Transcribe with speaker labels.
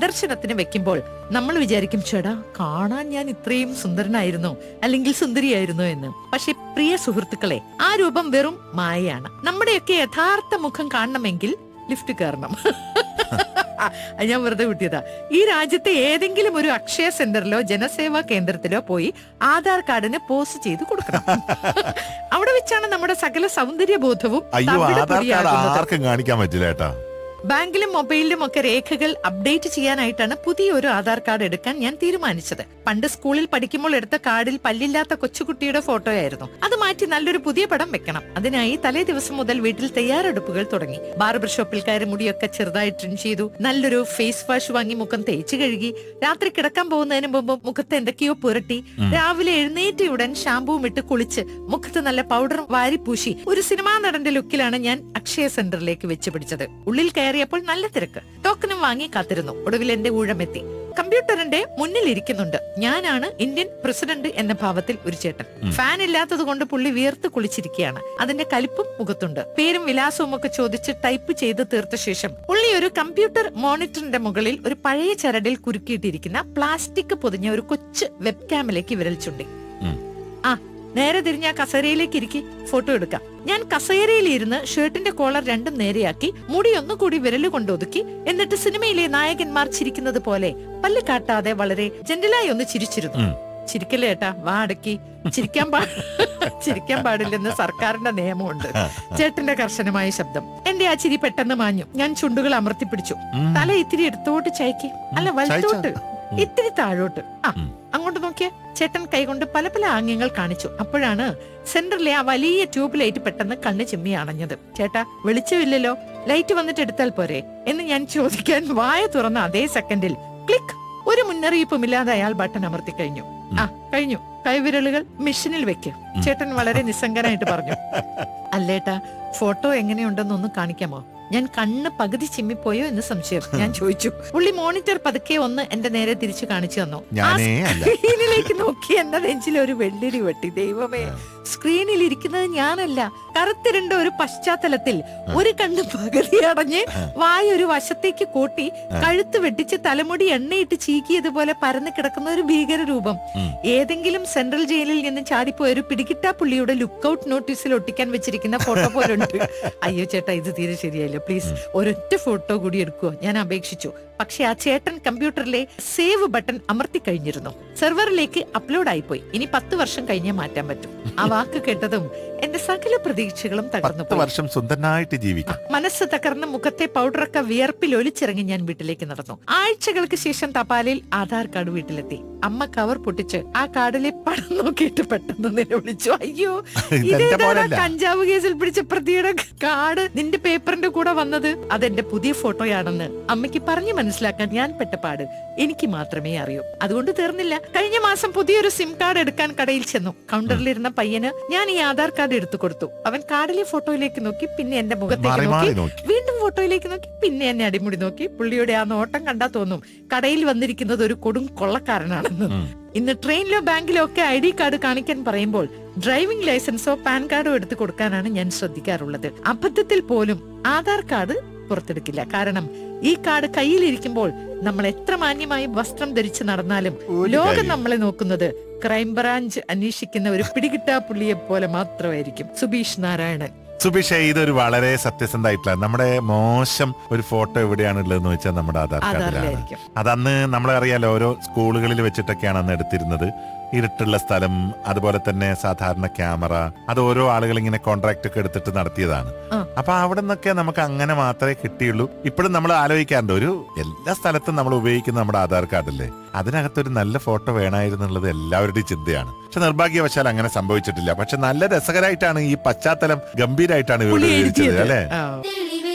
Speaker 1: പ്രദർശനത്തിന് വെക്കുമ്പോൾ നമ്മൾ വിചാരിക്കും ചേടാ കാണാൻ ഞാൻ ഇത്രയും സുന്ദരനായിരുന്നോ അല്ലെങ്കിൽ സുന്ദരിയായിരുന്നോ എന്ന് പക്ഷെ പ്രിയ സുഹൃത്തുക്കളെ ആ രൂപം വെറും മായയാണ് നമ്മുടെയൊക്കെ യഥാർത്ഥ മുഖം കാണണമെങ്കിൽ ലിഫ്റ്റ് കയറണം അത് ഞാൻ വെറുതെ വിട്ടിയതാ ഈ രാജ്യത്തെ ഏതെങ്കിലും ഒരു അക്ഷയ സെന്ററിലോ ജനസേവാ കേന്ദ്രത്തിലോ പോയി ആധാർ കാർഡിന് പോസ്റ്റ് ചെയ്ത് കൊടുക്കണം അവിടെ വെച്ചാണ് നമ്മുടെ സകല സൗന്ദര്യ ബോധവും
Speaker 2: അയ്യോ ആധാർ കാർഡ്
Speaker 1: തവിടുപൊടിയാകുന്നത്.
Speaker 2: ആർക്കും കാണിക്കാൻ പറ്റില്ല ഏട്ടാ
Speaker 1: ബാങ്കിലും മൊബൈലിലും ഒക്കെ രേഖകൾ അപ്ഡേറ്റ് ചെയ്യാനായിട്ടാണ് പുതിയൊരു ആധാർ കാർഡ് എടുക്കാൻ ഞാൻ തീരുമാനിച്ചത് പണ്ട് സ്കൂളിൽ പഠിക്കുമ്പോൾ എടുത്ത കാർഡിൽ പല്ലില്ലാത്ത കൊച്ചുകുട്ടിയുടെ ഫോട്ടോയായിരുന്നു അത് മാറ്റി നല്ലൊരു പുതിയ പടം വെക്കണം അതിനായി തലേ ദിവസം മുതൽ വീട്ടിൽ തയ്യാറെടുപ്പുകൾ തുടങ്ങി ബാർബർ ഷോപ്പിൽ കയറി മുടിയൊക്കെ ചെറുതായി ട്രിം ചെയ്തു നല്ലൊരു ഫേസ് വാഷ് വാങ്ങി മുഖം തേച്ച് കഴുകി രാത്രി കിടക്കാൻ പോകുന്നതിന് മുമ്പ് മുഖത്ത് എന്തൊക്കെയോ പുരട്ടി രാവിലെ എഴുന്നേറ്റ ഉടൻ ഷാമ്പൂവും ഇട്ട് കുളിച്ച് മുഖത്ത് നല്ല പൗഡർ വാരി പൂശി ഒരു സിനിമാ നടന്റെ ലുക്കിലാണ് ഞാൻ അക്ഷയ സെന്ററിലേക്ക് വെച്ച് പിടിച്ചത് ഉള്ളിൽ കയറിയപ്പോൾ നല്ല തിരക്ക് ടോക്കണും വാങ്ങി കാത്തിരുന്നു ഒടുവിൽ എന്റെ ഊഴമെത്തി കമ്പ്യൂട്ടറിന്റെ മുന്നിൽ ഇരിക്കുന്നുണ്ട് ഞാനാണ് ഇന്ത്യൻ പ്രസിഡന്റ് എന്ന ഭാവത്തിൽ ഒരു ചേട്ടൻ ഫാൻ ഇല്ലാത്തത് കൊണ്ട് പുള്ളി വിയർത്ത് കുളിച്ചിരിക്കുകയാണ് അതിന്റെ കലിപ്പും മുഖത്തുണ്ട് പേരും വിലാസവും ഒക്കെ ചോദിച്ച് ടൈപ്പ് ചെയ്ത് തീർത്ത ശേഷം പുള്ളി ഒരു കമ്പ്യൂട്ടർ മോണിറ്ററിന്റെ മുകളിൽ ഒരു പഴയ ചരടിൽ കുരുക്കിയിട്ടിരിക്കുന്ന പ്ലാസ്റ്റിക് പൊതിഞ്ഞ ഒരു കൊച്ചു വെബ് ക്യാമിലേക്ക് വിരൽ ചൂണ്ടി
Speaker 2: ഉം.
Speaker 1: ആ നേരെ തിരിഞ്ഞ കസേരയിലേക്ക് ഇരിക്കി ഫോട്ടോ എടുക്കാം ഞാൻ കസേരയിൽ ഇരുന്ന് ഷർട്ടിന്റെ കോളർ രണ്ടും നേരെയാക്കി മുടി ഒന്നുകൂടി വിരല് കൊണ്ട് ഒതുക്കി എന്നിട്ട് സിനിമയിലെ നായകന്മാർ ചിരിക്കുന്നത് പോലെ പല്ല് കാട്ടാതെ വളരെ ജെന്റലായി ഒന്ന് ചിരിച്ചിരുന്നു
Speaker 2: ഉം.
Speaker 1: ചിരിക്കല്ലേ ഏട്ടാ വാ അടക്കി ചിരിക്കാൻ പാ ചിരിക്കാൻ പാടില്ലെന്ന് സർക്കാരിന്റെ നിയമമുണ്ട് ചേട്ടന്റെ കർശനമായ ശബ്ദം എന്റെ ആ ചിരി പെട്ടെന്ന് മാഞ്ഞു ഞാൻ ചുണ്ടുകൾ അമർത്തിപ്പിടിച്ചു
Speaker 2: ഉം.
Speaker 1: തല ഇത്തിരി എടുത്തോട്ട് ചായക്ക് അല്ല വലത്തോട്ട്
Speaker 2: ഉം.
Speaker 1: ഇത്തിരി താഴോട്ട് ആ
Speaker 2: ഉം.
Speaker 1: അങ്ങോട്ട് നോക്കിയേ ചേട്ടൻ കൈകൊണ്ട് പല പല ആംഗ്യങ്ങൾ കാണിച്ചു അപ്പോഴാണ് സെന്ററിലെ ആ വലിയ ട്യൂബ് ലൈറ്റ് പെട്ടെന്ന് കണ്ണ് ചിമ്മി അണഞ്ഞത് ചേട്ടാ വെളിച്ചമില്ലല്ലോ ലൈറ്റ് വന്നിട്ട് എടുത്താൽ പോരെ എന്ന് ഞാൻ ചോദിക്കാൻ വായ തുറന്ന അതേ സെക്കൻഡിൽ ക്ലിക്ക് ഒരു മുന്നറിയിപ്പുമില്ലാതെ അയാൾ ബട്ടൺ അമർത്തി കഴിഞ്ഞു ആ കഴിഞ്ഞു കൈവിരലുകൾ മെഷീനിൽ വെക്ക് ചേട്ടൻ വളരെ നിസ്സംഗനായിട്ട് പറഞ്ഞു അല്ലേട്ടാ ഫോട്ടോ എങ്ങനെയുണ്ടെന്നൊന്ന് കാണിക്കാമോ ഞാൻ കണ്ണ് പകുതി ചിമ്മിപ്പോയോ എന്ന് സംശയം ഞാൻ ചോദിച്ചു പുള്ളി മോണിറ്റർ പതുക്കെ ഒന്ന് എന്റെ നേരെ തിരിച്ചു കാണിച്ചു തന്നു ആ
Speaker 2: ഞാനേ അല്ല
Speaker 1: സ്ക്രീനിലേക്ക് നോക്കി എന്റെ നെഞ്ചിൽ ഒരു വെള്ളിരി വെട്ടി ദൈവമേ സ്ക്രീനിൽ ഇരിക്കുന്നത് ഞാനല്ല കറുത്തിരണ്ട ഒരു പശ്ചാത്തലത്തിൽ ഒരു കണ്ണ് പകുതി അടഞ്ഞ് വായ ഒരു വശത്തേക്ക് കൂട്ടി കഴുത്ത് വെട്ടിച്ച് തലമുടി എണ്ണയിട്ട് ചീക്കിയതുപോലെ പരന്നു കിടക്കുന്ന ഒരു ഭീകര രൂപം
Speaker 2: ഉം.
Speaker 1: ഏതെങ്കിലും സെൻട്രൽ ജയിലിൽ നിന്ന് ചാടിപ്പോയ ഒരു പിടികിട്ടാ പുള്ളിയുടെ ലുക്കൌട്ട് നോട്ടീസിൽ ഒട്ടിക്കാൻ വെച്ചിരിക്കുന്ന ഫോട്ടോ പോലുണ്ട് അയ്യോ ചേട്ടാ ഇത് തീരെ ശരിയല്ല പ്ലീസ് ഒരൊറ്റ ഫോട്ടോ കൂടി എടുക്കുവോ ഞാൻ അപേക്ഷിച്ചു പക്ഷെ ആ ചേട്ടൻ കമ്പ്യൂട്ടറിലെ സേവ് ബട്ടൺ അമർത്തി കഴിഞ്ഞിരുന്നു സെർവറിലേക്ക് അപ്ലോഡ് ആയിപ്പോയി ഇനി പത്ത് വർഷം കഴിഞ്ഞേ മാറ്റാൻ പറ്റും ആ വാക്ക് കേട്ടതും എന്റെ സകല പ്രതീക്ഷകളും തകർന്നു
Speaker 2: പത്ത് വർഷം സുന്ദരനായിട്ട് ജീവിക്കാം
Speaker 1: മനസ്സ് തകർന്ന് മുഖത്തെ പൗഡറൊക്കെ വിയർപ്പിൽ ഒലിച്ചിറങ്ങി ഞാൻ വീട്ടിലേക്ക് നടന്നു ആഴ്ചകൾക്ക് ശേഷം തപാലിൽ ആധാർ കാർഡ് വീട്ടിലെത്തി അമ്മ കവർ പൊട്ടിച്ച് ആ കാർഡിലെ പണം നോക്കിയിട്ട് പെട്ടെന്ന് നിലവിളിച്ചു അയ്യോ
Speaker 2: ഇതെന്റെ
Speaker 1: ഇതേതാ
Speaker 2: പോലല്ല.
Speaker 1: കഞ്ചാവ് കേസിൽ പിടിച്ച പ്രതിയുടെ കാർഡ് നിന്റെ പേപ്പറിന്റെ കൂടെ വന്നത് അതെന്റെ പുതിയ ഫോട്ടോയാണെന്ന് അമ്മയ്ക്ക് പറഞ്ഞു മനസ്സിലാക്കാൻ ഞാൻ പെട്ട പാട് എനിക്ക് മാത്രമേ അറിയൂ അതുകൊണ്ട് തീർന്നില്ല കഴിഞ്ഞ മാസം പുതിയൊരു സിം കാർഡ് എടുക്കാൻ കടയിൽ ചെന്നു കൗണ്ടറിലിരുന്ന പയ്യന് ഞാൻ ഈ ആധാർ കാർഡ് എടുത്തു കൊടുത്തു അവൻ കാർഡിലെ ഫോട്ടോയിലേക്ക് നോക്കി പിന്നെ എന്റെ മുഖത്തേക്ക്
Speaker 2: മാറി
Speaker 1: നോക്കി
Speaker 2: മാറി നോക്കി
Speaker 1: വീണ്ടും ഫോട്ടോയിലേക്ക് നോക്കി പിന്നെ എന്നെ അടിമുടി നോക്കി പുള്ളിയുടെ ആ നോട്ടം കണ്ടാ തോന്നും കടയിൽ വന്നിരിക്കുന്നത് ഒരു കൊടും കൊള്ളക്കാരനാണെന്ന്
Speaker 2: ഉം.
Speaker 1: ഇന്ന് ട്രെയിനിലോ ബാങ്കിലോ ഒക്കെ ഐ ഡി കാർഡ് കാണിക്കാൻ പറയുമ്പോൾ ഡ്രൈവിംഗ് ലൈസൻസോ പാൻ കാർഡോ എടുത്തു കൊടുക്കാനാണ് ഞാൻ ശ്രദ്ധിക്കാറുള്ളത് അബദ്ധത്തിൽ പോലും ആധാർ കാർഡ് പുറത്തെടുക്കില്ല കാരണം ഈ കാർഡ് കയ്യിലിരിക്കുമ്പോൾ നമ്മൾ എത്ര മാന്യമായി വസ്ത്രം ധരിച്ച് നടന്നാലും
Speaker 2: ഒരു
Speaker 1: ലോകം
Speaker 2: കാര്യം.
Speaker 1: നമ്മളെ നോക്കുന്നത് ക്രൈംബ്രാഞ്ച് അന്വേഷിക്കുന്ന ഒരു പിടികിട്ടാ പുള്ളിയെ പോലെ മാത്രമായിരിക്കും സുബീഷ് നാരായണൻ
Speaker 2: സുബിഷ ഇതൊരു വളരെ സത്യസന്ധമായിട്ടുള്ള നമ്മുടെ മോശം ഒരു ഫോട്ടോ എവിടെയാണുള്ളതെന്ന് വെച്ചാൽ നമ്മുടെ ആധാർ കാർഡിലാണ്
Speaker 1: ആധാറിലായിരിക്കും
Speaker 2: അതന്ന് നമ്മളെ അറിയാലോ ഓരോ സ്കൂളുകളിൽ വെച്ചിട്ടൊക്കെയാണ് അന്ന് എടുത്തിരുന്നത് ഇരുട്ടുള്ള സ്ഥലം അതുപോലെ തന്നെ സാധാരണ ക്യാമറ അത് ഓരോ ആളുകൾ ഇങ്ങനെ കോൺട്രാക്ട് ഒക്കെ എടുത്തിട്ട് നടത്തിയതാണ്
Speaker 1: ആ.
Speaker 2: അപ്പൊ അവിടെ നിന്നൊക്കെ നമുക്ക് അങ്ങനെ മാത്രമേ കിട്ടിയുള്ളൂ ഇപ്പോഴും നമ്മൾ ആലോചിക്കാറുണ്ട് ഒരു എല്ലാ സ്ഥലത്തും നമ്മൾ ഉപയോഗിക്കുന്ന നമ്മുടെ ആധാർ കാർഡല്ലേ അതിനകത്തൊരു നല്ല ഫോട്ടോ വേണമായിരുന്നുള്ളത് എല്ലാവരുടെയും ചിന്തയാണ് പക്ഷെ നിർഭാഗ്യവശാൽ അങ്ങനെ സംഭവിച്ചിട്ടില്ല പക്ഷെ നല്ല രസകരമായിട്ടാണ് ഈ പശ്ചാത്തലം ഗംഭീരമായിട്ടാണ് ഇവിടെ
Speaker 1: പുള്ളി
Speaker 2: വിവരിച്ചത്
Speaker 1: എഴുതിയത്
Speaker 2: അല്ലേ
Speaker 1: ആ.